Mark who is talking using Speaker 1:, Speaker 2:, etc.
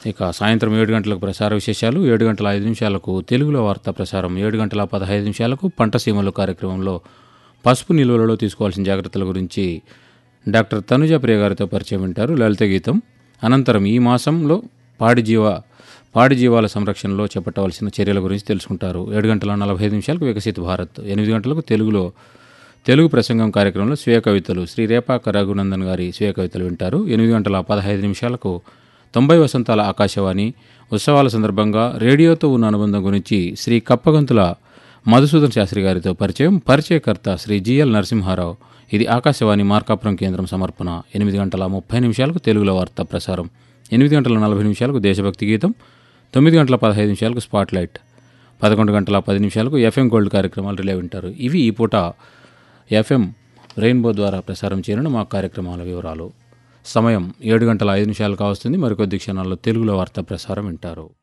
Speaker 1: ఇక సాయంత్రం ఏడు గంటలకు ప్రసార విశేషాలు ఏడు గంటల ఐదు నిమిషాలకు తెలుగులో వార్తా ప్రసారం ఏడు గంటల పదహైదు నిమిషాలకు పంట సీమలు కార్యక్రమంలో పసుపు నిల్వలలో తీసుకోవాల్సిన జాగ్రత్తల గురించి డాక్టర్ తనుజ ప్రియ గారితో పరిచయం వింటారు లలిత గీతం అనంతరం ఈ మాసంలో పాడి జీవ పాడి జీవాల సంరక్షణలో చేపట్టవలసిన చర్యల గురించి తెలుసుకుంటారు ఏడు గంటల నలభై ఐదు నిమిషాలకు వికసిత్ భారత్ ఎనిమిది గంటలకు తెలుగులో తెలుగు ప్రసంగం కార్యక్రమంలో స్వీయ కవితలు శ్రీ రేపాక రఘునందన్ గారి స్వీయ కవితలు వింటారు ఎనిమిది గంటల పదహైదు నిమిషాలకు తొంభై వసంతాల ఆకాశవాణి ఉత్సవాల సందర్భంగా రేడియోతో ఉన్న అనుబంధం గురించి శ్రీ కప్పగంతుల మధుసూదన్ శాస్త్రి గారితో పరిచయం పరిచయకర్త శ్రీ జిఎల్ నరసింహారావు ఇది ఆకాశవాణి మార్కాపురం కేంద్రం సమర్పణ ఎనిమిది గంటల ముప్పై నిమిషాలకు తెలుగులో వార్తా ప్రసారం ఎనిమిది గంటల నలభై నిమిషాలకు దేశభక్తి గీతం తొమ్మిది గంటల పదహైదు నిమిషాలకు స్పాట్లైట్ పదకొండు గంటల పది నిమిషాలకు ఎఫ్ఎం గోల్డ్ కార్యక్రమాలు రిలే వింటారు ఇవి ఈ పూట ఎఫ్ఎం రెయిన్బో ద్వారా ప్రసారం చేయనున్న మా కార్యక్రమాల వివరాలు సమయం ఏడు గంటల ఐదు నిమిషాలు కావస్తుంది మరికొద్ది క్షణాల్లో తెలుగులో వార్తా ప్రసారం వింటారు